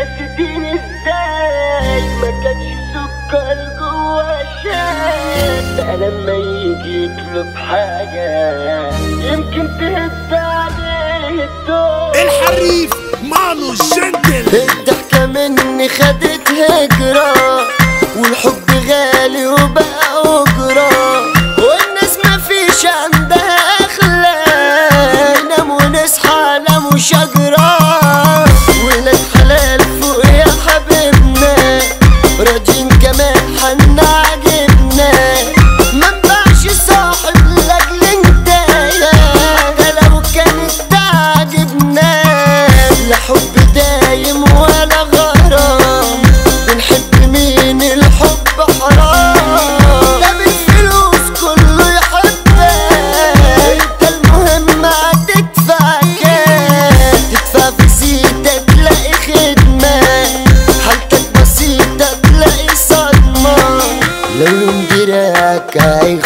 نسيتيني ازاي ما كانش سكر جوا شاي بقى لما يجي يطلب حاجة يمكن تهد عليه الدور الحريف مانو الجنتل الضحكة مني خدت هجرة والحب غالي وبقى أجرة والناس مفيش عندها أخلاق ننام ونصحى على مشاجرة ولاد حلال فوق يا حبيبنا راضيين كمان حنا عجبنا منبعش صاحب لاجل انت ده لو كانت تعجبنا لا حب دايم ولا غرام بنحب مين الحب حرام ده بالفلوس كله يحبك انت المهم هتدفع كام تدفع في زيتك تلاقي خدمة حالتك بسيطة تلاقي صدمة لو يوم دراعك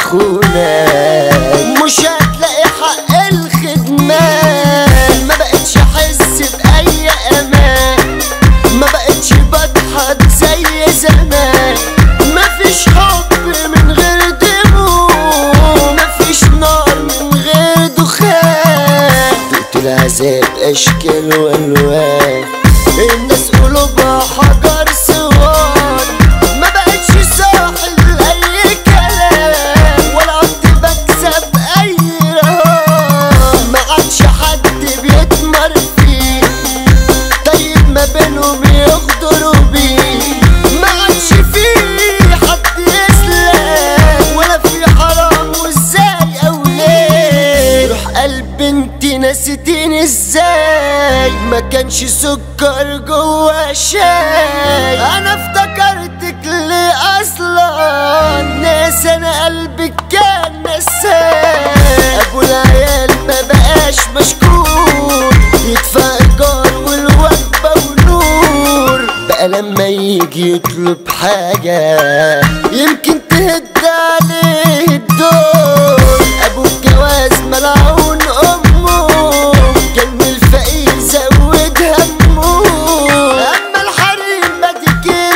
هيخونك مش هتلاقي حق الخدمة ما بقتش احس بأي امان ما بقتش بضحك زي زمان مفيش حب من غير دموع مفيش نار من غير دخان دقت العذاب اشكال والوان الناس قلوبها حجر سوار ما بقتش صاحب اي كلام ولا عدت بكسب اي رهان ما عادش حد بيتمر فيه طيب ما بينهم يغدروا بيه ما عادش فيه حد يسلم ولا في حرام وازاي او ليه روح قلب انتي نسيتيني ازاي ما كانش سكر جوا شاي انا افتكرتك ليه اصلا ناس انا قلبك كان نساي ابو العيال ما بقاش مشكور يدفع ايجار والوجبه ونور بقى لما يجي يطلب حاجه يمكن تهد عليه الدور ابو الجواز ملعون امه كان الفقير زود همه اما الحريم بديكير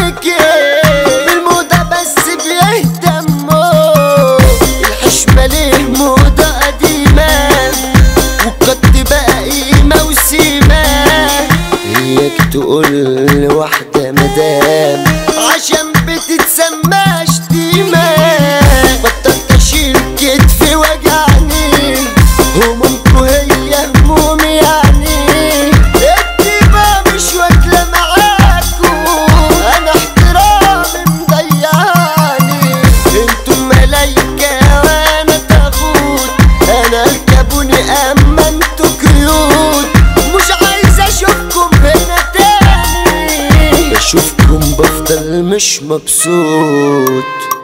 ملكي بالموضة بس بيهتموا الحشمة ليه موضة قديمة والقد بقى قيمة وسيمة اياك تقول لواحدة مدام عشان بتتسمى شتيمة بطلت اشيل كتفي وجعني همومكوا هي همومي يعني الدماء مش واكلة معاكوا انا احترامي مضيعني انتوا ملايكة وانا تاغوت انا الكابوني اما انتوا كيوت مش عايز اشوفكم هنا تاني بشوفكم بفضل مش مبسوط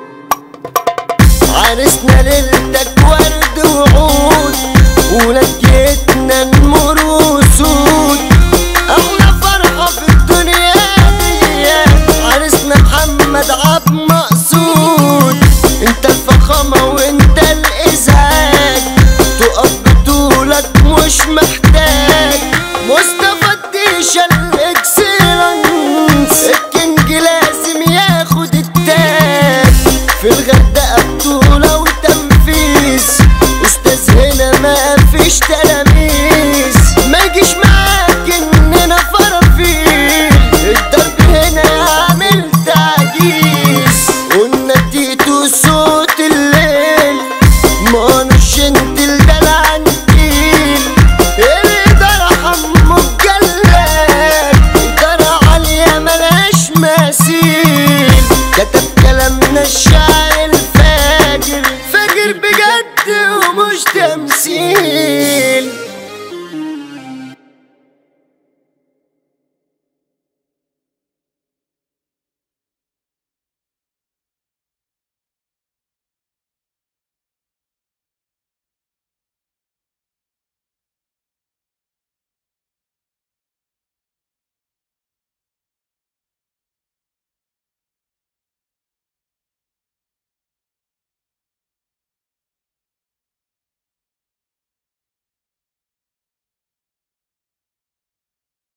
عرسنا ليلتك ورد وعود ولجيتنا نمر وسود احلى فرحة في الدنيا دي عرسنا محمد عبد مقصود انت الفخامة وانت الازعاج تقف بطولك مش محتاج مصطفى الديشة